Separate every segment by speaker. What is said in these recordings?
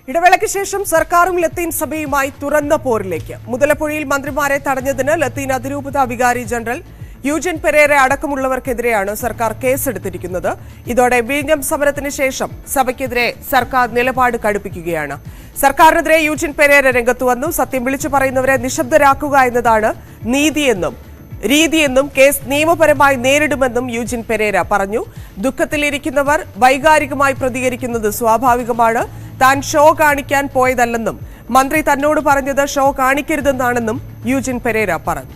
Speaker 1: ഇടവേളയ്ക്ക് ശേഷം സർക്കാരും ലത്തീൻ സഭയുമായി തുറന്ന പോരിലേക്ക് മുതലപ്പുഴയിൽ മന്ത്രിമാരെ തടഞ്ഞതിന് ലത്തീൻ അതിരൂപത വികാരി ജനറൽ യൂജൻ പെരേര അടക്കമുള്ളവർക്കെതിരെയാണ് സർക്കാർ കേസെടുത്തിരിക്കുന്നത് ഇതോടെ വിഴിഞ്ഞം സമരത്തിന് ശേഷം സഭയ്ക്കെതിരെ സർക്കാർ നിലപാട് കടുപ്പിക്കുകയാണ് സർക്കാരിനെതിരെ യൂജിൻ പെരേര രംഗത്ത് വന്നു സത്യം വിളിച്ചു പറയുന്നവരെ നിശബ്ദരാക്കുക എന്നതാണ് നീതിയെന്നും രീതിയെന്നും കേസ് നിയമപരമായി നേരിടുമെന്നും യൂജിൻ പെരേര പറഞ്ഞു ദുഃഖത്തിലിരിക്കുന്നവർ വൈകാരികമായി പ്രതികരിക്കുന്നത് സ്വാഭാവികമാണ് താൻ ഷോ കാണിക്കാൻ പോയതല്ലെന്നും മന്ത്രി തന്നോട് പറഞ്ഞത് ഷോ കാണിക്കരുതെന്നാണെന്നും യൂജിൻ പെരേര പറഞ്ഞു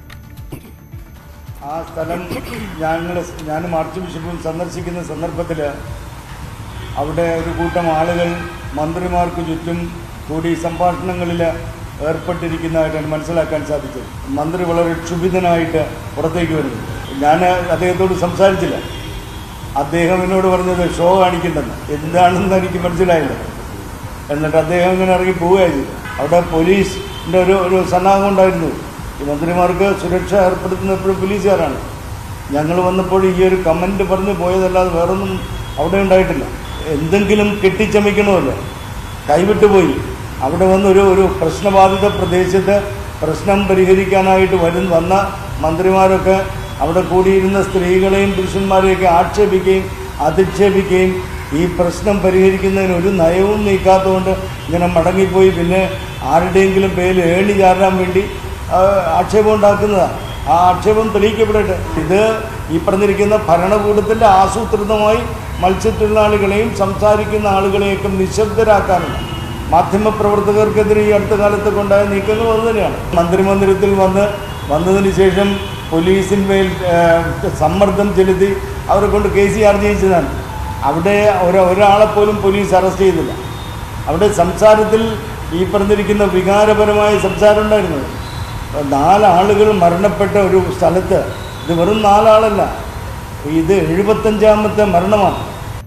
Speaker 2: ആ സ്ഥലം ഞങ്ങൾ ഞാനും ആർച്ച് ബിഷപ്പും സന്ദർശിക്കുന്ന സന്ദർഭത്തിൽ അവിടെ ഒരു കൂട്ടം ആളുകൾ മന്ത്രിമാർക്ക് ചുറ്റും കൂടി സംഭാഷണങ്ങളിൽ ഏർപ്പെട്ടിരിക്കുന്നതായിട്ടാണ് മനസ്സിലാക്കാൻ സാധിച്ചത് മന്ത്രി വളരെ ക്ഷുഭിതനായിട്ട് പുറത്തേക്ക് വരുന്നു ഞാൻ അദ്ദേഹത്തോട് സംസാരിച്ചില്ല അദ്ദേഹം എന്നോട് പറഞ്ഞത് ഷോ കാണിക്കുന്നെന്ന് എന്താണെന്ന് എനിക്ക് മനസ്സിലായില്ല എന്നിട്ട് അദ്ദേഹം ഇങ്ങനെ ഇറങ്ങി പോവുകയായിരുന്നു അവിടെ പോലീസിൻ്റെ ഒരു ഒരു സന്നാഹം ഉണ്ടായിരുന്നു ഈ മന്ത്രിമാർക്ക് സുരക്ഷ ഏർപ്പെടുത്തുന്ന എപ്പോഴും പോലീസുകാരാണ് ഞങ്ങൾ വന്നപ്പോൾ ഈ ഒരു കമൻറ്റ് പറഞ്ഞ് പോയതല്ലാതെ വേറൊന്നും അവിടെ ഉണ്ടായിട്ടില്ല എന്തെങ്കിലും കെട്ടിച്ചമയ്ക്കണമല്ലോ കൈവിട്ടു പോയി അവിടെ വന്ന് ഒരു ഒരു പ്രശ്നബാധിത പ്രദേശത്ത് പ്രശ്നം പരിഹരിക്കാനായിട്ട് വരും വന്ന മന്ത്രിമാരൊക്കെ അവിടെ കൂടിയിരുന്ന സ്ത്രീകളെയും പുരുഷന്മാരെയൊക്കെ ആക്ഷേപിക്കുകയും അധിക്ഷേപിക്കുകയും ഈ പ്രശ്നം പരിഹരിക്കുന്നതിന് ഒരു നയവും നീക്കാത്തതുകൊണ്ട് ഇങ്ങനെ മടങ്ങിപ്പോയി പിന്നെ ആരുടെയെങ്കിലും പേരിൽ ഏണി ചാരാൻ വേണ്ടി ആ, ആക്ഷേപം ഉണ്ടാക്കുന്നതാണ് ആ ആക്ഷേപം തെളിയിക്കപ്പെടട്ടെ ഇത് ഈ പറഞ്ഞിരിക്കുന്ന ഭരണകൂടത്തിൻ്റെ ആസൂത്രിതമായി മത്സ്യത്തൊഴിലാളികളെയും സംസാരിക്കുന്ന ആളുകളെയൊക്കെ നിശബ്ദരാക്കാനുള്ള മാധ്യമപ്രവർത്തകർക്കെതിരെ ഈ അടുത്ത കാലത്ത് കൊണ്ടായ നീക്കങ്ങൾ അത് തന്നെയാണ് മന്ത്രിമന്ദിരത്തിൽ വന്ന് വന്നതിന് ശേഷം പോലീസിന്മേൽ ആ, സമ്മർദ്ദം ചെലുത്തി അവരെ കൊണ്ട് കേസ് ചാർജ് ചെയ്യിച്ചതാണ് അവിടെ ഒരു ഒരാളെ പോലും പോലീസ് അറസ്റ്റ് ചെയ്തില്ല അവിടെ സംസാരത്തിൽ ഈ പറഞ്ഞിരിക്കുന്ന വികാരപരമായ സംസാരം ഉണ്ടായിരുന്നു നാലാളുകൾ മരണപ്പെട്ട ഒരു സ്ഥലത്ത് ഇത് വെറും നാലാളല്ല ഇത് എഴുപത്തഞ്ചാമത്തെ മരണമാണ്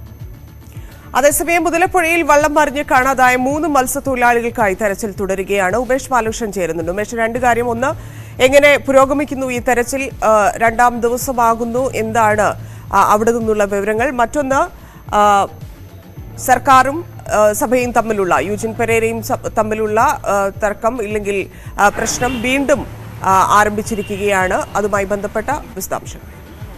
Speaker 1: അതേസമയം മുതലപ്പുഴയിൽ വള്ളം മറിഞ്ഞ് കാണാതായ മൂന്ന് മത്സ്യത്തൊഴിലാളികൾക്കായി തെരച്ചിൽ തുടരുകയാണ് ഉമേഷ് ബാലകൃഷ്ണൻ ചേരുന്നുണ്ട് ഉമേഷ് രണ്ട് കാര്യം ഒന്ന് എങ്ങനെ പുരോഗമിക്കുന്നു ഈ തെരച്ചിൽ ആ, രണ്ടാം ദിവസമാകുന്നു എന്താണ് ആ, അവിടെ നിന്നുള്ള വിവരങ്ങൾ മറ്റൊന്ന് ആ, സർക്കാരും ആ, സഭയും തമ്മിലുള്ള യൂജിൻ പെരേരയും സ- തമ്മിലുള്ള ആ, തർക്കം ഇല്ലെങ്കിൽ ആ, പ്രശ്നം വീണ്ടും ആ, ആരംഭിച്ചിരിക്കുകയാണ് അതുമായി ബന്ധപ്പെട്ട വിശദാംശങ്ങൾ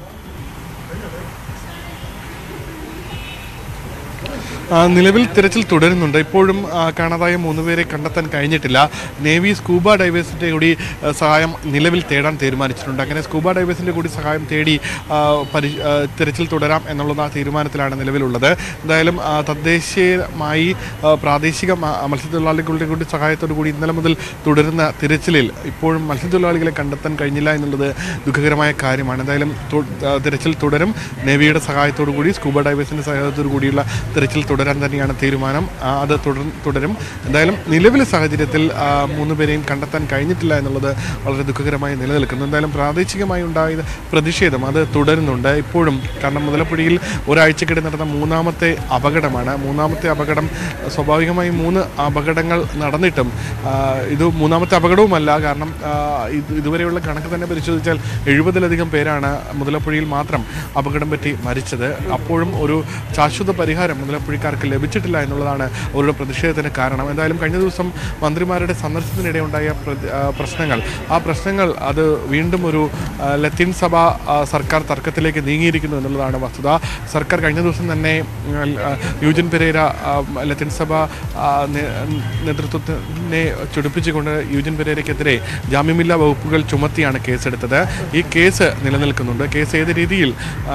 Speaker 3: ആ, നിലവിൽ തിരച്ചിൽ തുടരുന്നുണ്ട് ഇപ്പോഴും ആ, കാണാതായ മൂന്നുപേരെ കണ്ടെത്താൻ കഴിഞ്ഞിട്ടില്ല നേവി സ്കൂബ ഡൈവേഴ്സിൻ്റെ കൂടി ആ, സഹായം നിലവിൽ തേടാൻ തീരുമാനിച്ചിട്ടുണ്ട് അങ്ങനെ സ്കൂബ ഡൈവേഴ്സിൻ്റെ കൂടി സഹായം തേടി ആ, പരി ആ, തിരച്ചിൽ തുടരാം എന്നുള്ള ആ തീരുമാനത്തിലാണ് നിലവിലുള്ളത് എന്തായാലും ആ, തദ്ദേശീയമായി ആ, പ്രാദേശിക മ- മത്സ്യത്തൊഴിലാളികളുടെ കൂടി സഹായത്തോടു കൂടി ഇന്നലെ മുതൽ തുടരുന്ന തിരച്ചിലിൽ ഇപ്പോഴും മത്സ്യത്തൊഴിലാളികളെ കണ്ടെത്താൻ കഴിഞ്ഞില്ല എന്നുള്ളത് ദുഃഖകരമായ കാര്യമാണ് എന്തായാലും തു- ആ, തിരച്ചിൽ തുടരും നേവിയുടെ സഹായത്തോടു കൂടി സ്കൂബ ഡൈവേഴ്സിൻ്റെ സഹായത്തോടു കൂടിയുള്ള തിരച്ചിൽ തുടരാൻ തന്നെയാണ് തീരുമാനം ആ, അത് തുടർ തുടരും എന്തായാലും നിലവിലെ സാഹചര്യത്തിൽ ആ, മൂന്ന് പേരെയും കണ്ടെത്താൻ കഴിഞ്ഞിട്ടില്ല എന്നുള്ളത് വളരെ ദുഃഖകരമായി നിലനിൽക്കുന്നു എന്തായാലും പ്രാദേശികമായി ഉണ്ടായ പ്രതിഷേധം അത് തുടരുന്നുണ്ട് ഇപ്പോഴും കാരണം മുതലപ്പുഴയിൽ ഒരാഴ്ചക്കിടെ നടന്ന മൂന്നാമത്തെ അപകടമാണ് മൂന്നാമത്തെ അപകടം സ്വാഭാവികമായും മൂന്ന് അപകടങ്ങൾ നടന്നിട്ടും ആ, ഇത് മൂന്നാമത്തെ അപകടവുമല്ല കാരണം ആ, ഇത് ഇതുവരെയുള്ള കണക്ക് തന്നെ പരിശോധിച്ചാൽ എഴുപതിലധികം പേരാണ് മുതലപ്പുഴയിൽ മാത്രം അപകടം പറ്റി മരിച്ചത് അപ്പോഴും ഒരു ശാശ്വത പരിഹാരം മുതലപ്പുഴക്കാർക്ക് ലഭിച്ചിട്ടില്ല എന്നുള്ളതാണ് അവരുടെ പ്രതിഷേധത്തിന് കാരണം എന്തായാലും കഴിഞ്ഞ ദിവസം മന്ത്രിമാരുടെ സന്ദർശനത്തിനിടെ ഉണ്ടായ പ്രതി- ആ, പ്രശ്നങ്ങൾ ആ പ്രശ്നങ്ങൾ അത് വീണ്ടും ഒരു ആ, ലത്തീൻ സഭ ആ, സർക്കാർ തർക്കത്തിലേക്ക് നീങ്ങിയിരിക്കുന്നു എന്നുള്ളതാണ് വസ്തുത സർക്കാർ കഴിഞ്ഞ ദിവസം തന്നെ ഉം, ആ, യൂജിൻ പെരേര ആ, ലത്തീൻ സഭ ആ, നേ- നേതൃത്വത്തിനെ ചുടിപ്പിച്ചുകൊണ്ട് യൂജിൻ പെരേരയ്ക്കെതിരെ ജാമ്യമില്ലാ വകുപ്പുകൾ ചുമത്തിയാണ് കേസെടുത്തത് ഈ കേസ് നിലനിൽക്കുന്നുണ്ട് കേസ് ഏത് രീതിയിൽ ആ,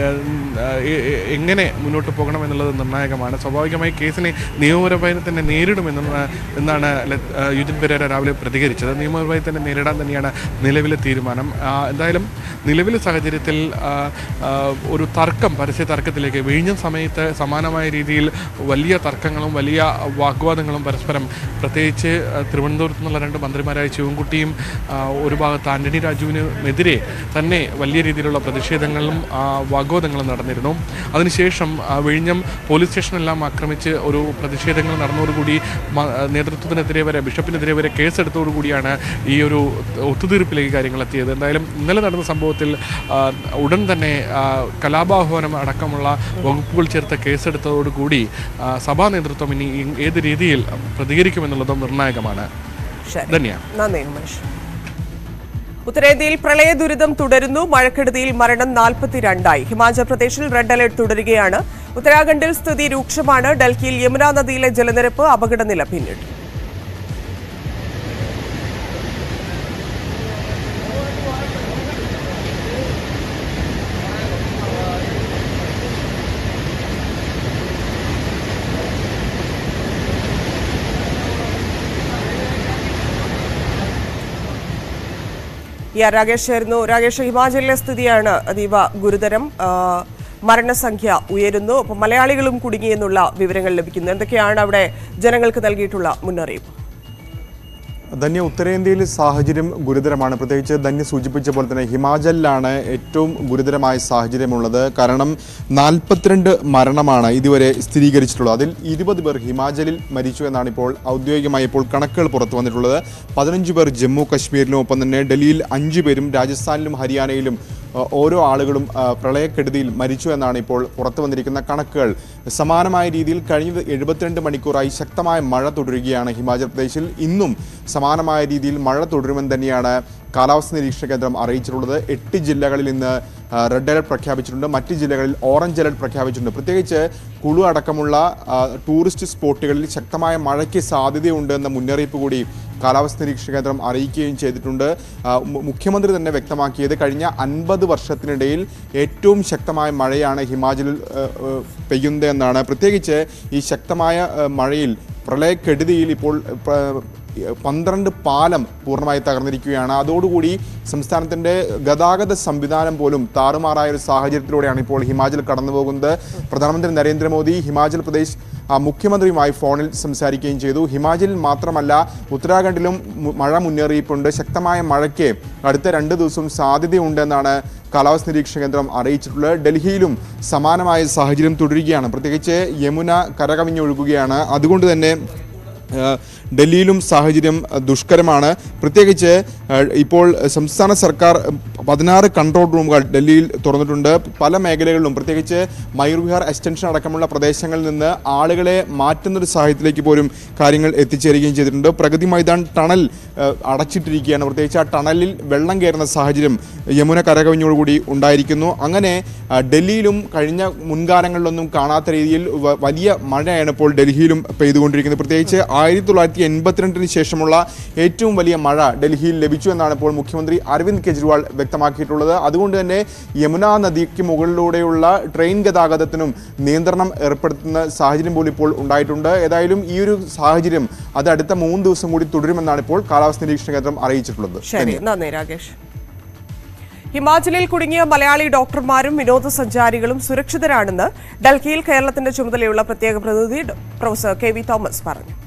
Speaker 3: എ- എ- എങ്ങനെ മുന്നോട്ട് പോകണം എന്നുള്ളത് നിർണായകമാണ് സ്വാഭാവികമായി കേസിനെ നിയമപരമായി തന്നെ നേരിടുമെന്നാണ് എന്നാണ് ലെ- ആ, യുജിൻ പെരേര രാവിലെ പ്രതികരിച്ചത് നിയമപരമായി തന്നെ നേരിടാൻ തന്നെയാണ് നിലവിലെ തീരുമാനം ആ, എന്തായാലും നിലവിലെ സാഹചര്യത്തിൽ ആ, ആ, ഒരു തർക്കം പരസ്യ തർക്കത്തിലേക്ക് വിഴിഞ്ഞ സമയത്ത് സമാനമായ രീതിയിൽ വലിയ തർക്കങ്ങളും വലിയ വാഗ്വാദങ്ങളും പരസ്പരം പ്രത്യേകിച്ച് ആ, തിരുവനന്തപുരത്ത് നിന്നുള്ള രണ്ട് മന്ത്രിമാരായ ശിവൻകുട്ടിയും ആ, ഒരു ഭാഗത്ത് ആന്റണി രാജുവിനെതിരെ തന്നെ വലിയ രീതിയിലുള്ള പ്രതിഷേധങ്ങളും ആ, വാഗ്വാദങ്ങളും നടന്നിരുന്നു അതിനുശേഷം ആ, വിഴിഞ്ഞം പോലീസ് സ്റ്റേഷനെല്ലാം ആക്രമിച്ച് ഒരു പ്രതിഷേധങ്ങൾ നടന്നതോടുകൂടി മ- നേതൃത്വത്തിനെതിരെ വരെ ബിഷപ്പിനെതിരെ വരെ കേസെടുത്തതോടുകൂടിയാണ് ഈ ഒരു ഒത്തുതീർപ്പിലേക്ക് കാര്യങ്ങൾ എത്തിയത് എന്തായാലും ഇന്നലെ നടന്ന സംഭവത്തിൽ ആ, ഉടൻ തന്നെ ആ, കലാപാഹ്വാനം അടക്കമുള്ള വകുപ്പുകൾ ചേർത്ത് കേസെടുത്തതോടുകൂടി ആ, സഭാ നേതൃത്വം ഇനി ഈ- ഏത് രീതിയിൽ പ്രതികരിക്കുമെന്നുള്ളതും നിർണായകമാണ്
Speaker 1: ശരി
Speaker 3: ധന്യ
Speaker 1: നന്ദി ഉമേഷ് ഉത്തരേന്ത്യയിൽ പ്രളയ ദുരിതം തുടരുന്നു മഴക്കെടുതിയിൽ മരണം നാൽപ്പത്തിരണ്ടായി ഹിമാചൽ പ്രദേശിൽ റെഡ് അലർട്ട് തുടരുകയാണ് ഉത്തരാഖണ്ഡിൽ സ്ഥിതി രൂക്ഷമാണ് ഡൽഹിയിൽ യമുന നദിയിലെ ജലനിരപ്പ് അപകടനില പിന്നിട്ടു ഈ ആർ രാകേഷ് ആയിരുന്നു രാകേഷ് ഹിമാചലിലെ സ്ഥിതിയാണ് അതീവ ഗുരുതരം ആ, മരണസംഖ്യ ഉയരുന്നു ഒപ്പം മലയാളികളും കുടുങ്ങിയെന്നുള്ള വിവരങ്ങൾ ലഭിക്കുന്നു എന്തൊക്കെയാണ് അവിടെ ജനങ്ങൾക്ക് നൽകിയിട്ടുള്ള മുന്നറിയിപ്പ്
Speaker 4: ധന്യ ഉത്തരേന്ത്യയിൽ സാഹചര്യം ഗുരുതരമാണ് പ്രത്യേകിച്ച് ധന്യ സൂചിപ്പിച്ച പോലെ തന്നെ ഹിമാചലിലാണ് ഏറ്റവും ഗുരുതരമായ സാഹചര്യമുള്ളത് കാരണം നാൽപ്പത്തിരണ്ട് മരണമാണ് ഇതുവരെ സ്ഥിരീകരിച്ചിട്ടുള്ളത് അതിൽ ഇരുപത് പേർ ഹിമാചലിൽ മരിച്ചു എന്നാണ് ഇപ്പോൾ ഔദ്യോഗികമായി ഇപ്പോൾ കണക്കുകൾ പുറത്തു വന്നിട്ടുള്ളത് പതിനഞ്ച് പേർ ജമ്മു കശ്മീരിലും ഒപ്പം തന്നെ ഡൽഹിയിൽ അഞ്ചു പേരും രാജസ്ഥാനിലും ഹരിയാനയിലും അഹ് ഓരോ ആളുകളും അഹ് പ്രളയക്കെടുതിയിൽ മരിച്ചു എന്നാണ് ഇപ്പോൾ പുറത്തു വന്നിരിക്കുന്ന കണക്കുകൾ സമാനമായ രീതിയിൽ കഴിഞ്ഞ എഴുപത്തിരണ്ട് മണിക്കൂറായി ശക്തമായ മഴ തുടരുകയാണ് ഹിമാചൽ പ്രദേശിൽ ഇന്നും സമാനമായ രീതിയിൽ മഴ തുടരുമെന്ന് തന്നെയാണ് കാലാവസ്ഥ നിരീക്ഷണ കേന്ദ്രം അറിയിച്ചിട്ടുള്ളത് എട്ട് ജില്ലകളിൽ ഇന്ന് ആ, റെഡ് അലർട്ട് പ്രഖ്യാപിച്ചിട്ടുണ്ട് മറ്റ് ജില്ലകളിൽ ഓറഞ്ച് അലർട്ട് പ്രഖ്യാപിച്ചിട്ടുണ്ട് പ്രത്യേകിച്ച് കുളു അടക്കമുള്ള ആ, ടൂറിസ്റ്റ് സ്പോട്ടുകളിൽ ശക്തമായ മഴയ്ക്ക് സാധ്യതയുണ്ട് എന്ന മുന്നറിയിപ്പ് കൂടി കാലാവസ്ഥ നിരീക്ഷണ കേന്ദ്രം അറിയിക്കുകയും ചെയ്തിട്ടുണ്ട് ആ, മു- മുഖ്യമന്ത്രി തന്നെ വ്യക്തമാക്കിയത് കഴിഞ്ഞ അൻപത് വർഷത്തിനിടയിൽ ഏറ്റവും ശക്തമായ മഴയാണ് ഹിമാചലിൽ ആ, ആ, പെയ്യുന്നത് എന്നാണ് പ്രത്യേകിച്ച് ഈ ശക്തമായ ആ, മഴയിൽ പ്രളയക്കെടുതിയിൽ ഇപ്പോൾ ആ, പന്ത്രണ്ട് പാലം പൂർണ്ണമായി തകർന്നിരിക്കുകയാണ് അതോടുകൂടി സംസ്ഥാനത്തിൻ്റെ ഗതാഗത സംവിധാനം പോലും താറുമാറായ ഒരു സാഹചര്യത്തിലൂടെയാണ് ഇപ്പോൾ ഹിമാചൽ കടന്നു പോകുന്നത് പ്രധാനമന്ത്രി നരേന്ദ്രമോദി ഹിമാചൽ പ്രദേശ് ആ, മുഖ്യമന്ത്രിയുമായി ഫോണിൽ സംസാരിക്കുകയും ചെയ്തു ഹിമാചലിൽ മാത്രമല്ല ഉത്തരാഖണ്ഡിലും മു- മഴ മുന്നറിയിപ്പുണ്ട് ശക്തമായ മഴയ്ക്ക് അടുത്ത രണ്ട് ദിവസവും സാധ്യതയുണ്ടെന്നാണ് കാലാവസ്ഥ നിരീക്ഷണ കേന്ദ്രം അറിയിച്ചിട്ടുള്ളത് ഡൽഹിയിലും സമാനമായ സാഹചര്യം തുടരുകയാണ് പ്രത്യേകിച്ച് യമുന കരകവിഞ്ഞൊഴുകുകയാണ് അതുകൊണ്ട് തന്നെ ഏഹ് ഡൽഹിയിലും സാഹചര്യം അഹ് ദുഷ്കരമാണ് പ്രത്യേകിച്ച് ഏഹ് ഇപ്പോൾ സംസ്ഥാന സർക്കാർ പതിനാറ് കൺട്രോൾ റൂമുകൾ ഡൽഹിയിൽ തുറന്നിട്ടുണ്ട് പല മേഖലകളിലും പ്രത്യേകിച്ച് മയൂർവിഹാർ എക്സ്റ്റൻഷൻ അടക്കമുള്ള പ്രദേശങ്ങളിൽ നിന്ന് ആളുകളെ മാറ്റുന്നൊരു സാഹചര്യത്തിലേക്ക് പോലും കാര്യങ്ങൾ എത്തിച്ചേരുകയും ചെയ്തിട്ടുണ്ട് പ്രഗതി മൈതാൻ ടണൽ ഏഹ് അടച്ചിട്ടിരിക്കുകയാണ് പ്രത്യേകിച്ച് ആ ടണലിൽ വെള്ളം കയറുന്ന സാഹചര്യം യമുന കരകവിഞ്ഞോടുകൂടി ഉണ്ടായിരിക്കുന്നു അങ്ങനെ ആ, ഡൽഹിയിലും കഴിഞ്ഞ മുൻകാലങ്ങളിലൊന്നും കാണാത്ത രീതിയിൽ വ- വലിയ മഴയാണ് ഇപ്പോൾ ഡൽഹിയിലും പെയ്തുകൊണ്ടിരിക്കുന്നത് പ്രത്യേകിച്ച് ആയിരത്തി തൊള്ളായിരത്തി എൺപത്തിരണ്ടിന് ശേഷമുള്ള ഏറ്റവും വലിയ മഴ ഡൽഹിയിൽ ലഭിച്ചു എന്നാണ് ഇപ്പോൾ മുഖ്യമന്ത്രി അരവിന്ദ് കെജ്രിവാൾ വ്യക്തമാക്കിയിട്ടുള്ളത് അതുകൊണ്ട് തന്നെ യമുന നദിക്ക് മുകളിലൂടെയുള്ള ട്രെയിൻ ഗതാഗതത്തിനും നിയന്ത്രണം ഏർപ്പെടുത്തുന്ന സാഹചര്യം പോലും ഇപ്പോൾ ഉണ്ടായിട്ടുണ്ട് ഏതായാലും ഈ ഒരു സാഹചര്യം അത് അടുത്ത മൂന്ന് ദിവസം കൂടി തുടരുമെന്നാണ് ഇപ്പോൾ കാലാവസ്ഥ നിരീക്ഷണ കേന്ദ്രം അറിയിച്ചിട്ടുള്ളത്
Speaker 1: ശരി നന്ദി രാകേഷ് ഹിമാചലിൽ കുടുങ്ങിയ മലയാളി ഡോക്ടർമാരും വിനോദസഞ്ചാരികളും സുരക്ഷിതരാണെന്ന് ഡൽഹിയിൽ കേരളത്തിന്റെ ചുമതലയുള്ള പ്രത്യേക പ്രതിനിധി ഡോ- പ്രൊഫസർ കെ വി തോമസ് പറഞ്ഞു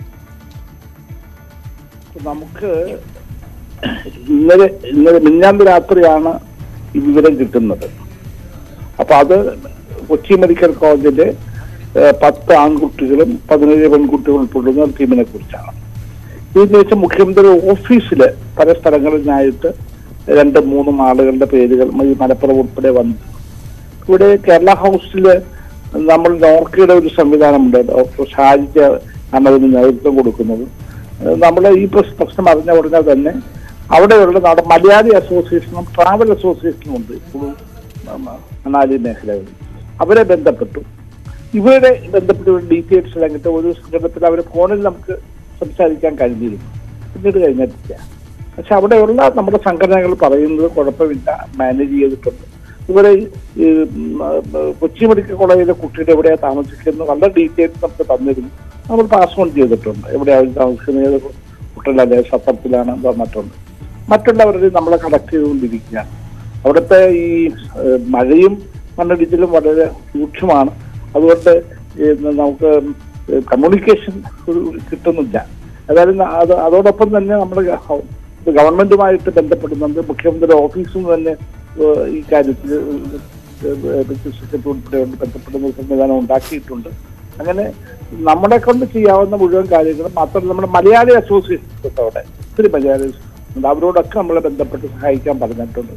Speaker 5: നമുക്ക് ഇന്നലെ ഇന്നലെ മിഞ്ഞാന്ന് രാത്രിയാണ് ഈ വിവരം കിട്ടുന്നത് അപ്പൊ അത് കൊച്ചി മെഡിക്കൽ കോളേജിലെ ഏഹ്, പത്ത് ആൺകുട്ടികളും പതിനേഴ് പെൺകുട്ടികളും ഉൾപ്പെടുന്ന ഒരു ടീമിനെ കുറിച്ചാണ് ഇതിനുശേഷം മുഖ്യമന്ത്രി ഓഫീസില് പല സ്ഥലങ്ങളിലായിട്ട് രണ്ട് മൂന്നും ആളുകളുടെ പേരുകൾ ഈ മലപ്പുറം ഉൾപ്പെടെ വന്നു ഇവിടെ കേരള ഹൗസില് നമ്മൾ നോർക്കയുടെ ഒരു സംവിധാനമുണ്ട് ഡോക്ടർ ഷാജിക്ക് ആണ് അതിന് നേതൃത്വം കൊടുക്കുന്നത് ഏഹ് നമ്മള് ഈ പ്രശ്- പ്രശ്നം അറിഞ്ഞ ഉടനെ തന്നെ അവിടെയുള്ള നാട് മലയാളി അസോസിയേഷനും ട്രാവൽ അസോസിയേഷനും ഉണ്ട് ഇപ്പോഴും മണാലി മേഖലകളിൽ അവരെ ബന്ധപ്പെട്ടു ഇവരെ ബന്ധപ്പെട്ട ഡീറ്റെയിൽസ് എല്ലാം കിട്ടും ഒരു സംഘടനത്തിൽ അവരെ ഫോണിൽ നമുക്ക് സംസാരിക്കാൻ കഴിഞ്ഞിരുന്നു പിന്നീട് കഴിഞ്ഞിട്ടില്ല പക്ഷെ അവിടെയുള്ള നമ്മുടെ സംഘടനകൾ പറയുന്നത് കുഴപ്പമില്ല മാനേജ് ചെയ്തിട്ടുണ്ട് ഇവരെ ഈ ഉം, ആ, കൊച്ചി മെഡിക്കൽ കോളേജിലെ കുട്ടിയുടെ എവിടെയാണ് താമസിക്കുന്നത് വളരെ ഡീറ്റെയിൽസ് നമുക്ക് തന്നിരുന്നു നമ്മൾ പാസ് ഓൺ ചെയ്തിട്ടുണ്ട് എവിടെയാണ് താമസിക്കുന്നത് ഏത് ഹോട്ടലല്ലേ സത്രത്തിലാണ് പറഞ്ഞിട്ടുണ്ട് മറ്റുള്ളവരുടെ നമ്മളെ കളക്ട് ചെയ്തുകൊണ്ടിരിക്കുകയാണ് അവിടുത്തെ ഈ ഏഹ്, മഴയും മണ്ണിടിച്ചിലും വളരെ രൂക്ഷമാണ് അതുകൊണ്ട് ഈ നമുക്ക് കമ്മ്യൂണിക്കേഷൻ കിട്ടുന്നില്ല ഏതായാലും അത് അതോടൊപ്പം തന്നെ നമ്മൾ ഗവൺമെന്റുമായിട്ട് ബന്ധപ്പെടുന്നുണ്ട് മുഖ്യമന്ത്രി ഓഫീസും തന്നെ ഏഹ്, ഈ കാര്യത്തിൽ സെക്രട്ടറി ഉൾപ്പെടെ ബന്ധപ്പെടുന്ന ഒരു സംവിധാനം ഉണ്ടാക്കിയിട്ടുണ്ട് അങ്ങനെ നമ്മളെ കൊണ്ട് ചെയ്യാവുന്ന മുഴുവൻ കാര്യങ്ങളും മാത്രമല്ല നമ്മുടെ മലയാളി അസോസിയേഷൻ ഉണ്ട് അവിടെ ഒത്തിരി മലയാളി ഉണ്ട് അവരോടൊക്കെ നമ്മളെ ബന്ധപ്പെട്ട് സഹായിക്കാൻ പറഞ്ഞിട്ടുണ്ട്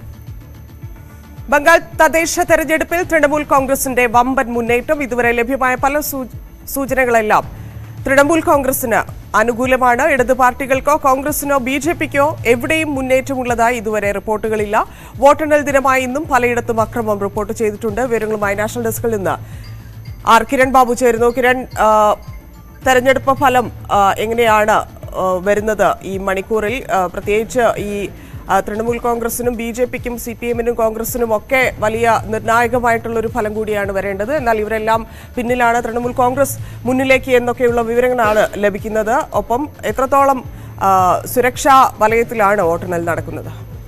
Speaker 1: ബംഗാൾ തദ്ദേശ തെരഞ്ഞെടുപ്പിൽ തൃണമൂൽ കോൺഗ്രസിന്റെ വമ്പൻ മുന്നേറ്റം ഇതുവരെ ലഭ്യമായ പല സൂ- സൂചനകളെല്ലാം തൃണമൂൽ കോൺഗ്രസിന് അനുകൂലമാണ് ഇടത് പാർട്ടികൾക്കോ കോൺഗ്രസിനോ ബി ജെ പിക്കോ എവിടെയും മുന്നേറ്റമുള്ളതായി ഇതുവരെ റിപ്പോർട്ടുകളില്ല വോട്ടെണ്ണൽ ദിനമായി ഇന്നും പലയിടത്തും അക്രമം റിപ്പോർട്ട് ചെയ്തിട്ടുണ്ട് വിവരങ്ങളുമായി നാഷണൽ ഡെസ്കിൽ നിന്ന് ആർ കിരൺ ബാബു ചേരുന്നു കിരൺ ആ, തെരഞ്ഞെടുപ്പ് ഫലം ആ, എങ്ങനെയാണ് ആ, വരുന്നത് ഈ മണിക്കൂറിൽ ആ, പ്രത്യേകിച്ച് ഈ ആ, തൃണമൂൽ കോൺഗ്രസിനും ബി ജെ പിക്കും സി പി എമ്മിനും കോൺഗ്രസിനും ഒക്കെ വലിയ നിർണായകമായിട്ടുള്ള ഒരു ഫലം കൂടിയാണ് വരേണ്ടത് എന്നാൽ ഇവരെല്ലാം പിന്നിലാണ് തൃണമൂൽ കോൺഗ്രസ് മുന്നിലേക്ക് എന്നൊക്കെയുള്ള വിവരങ്ങളാണ് ലഭിക്കുന്നത് ഒപ്പം എത്രത്തോളം ആ, സുരക്ഷാ വലയത്തിലാണ് വോട്ടെണ്ണൽ നടക്കുന്നത്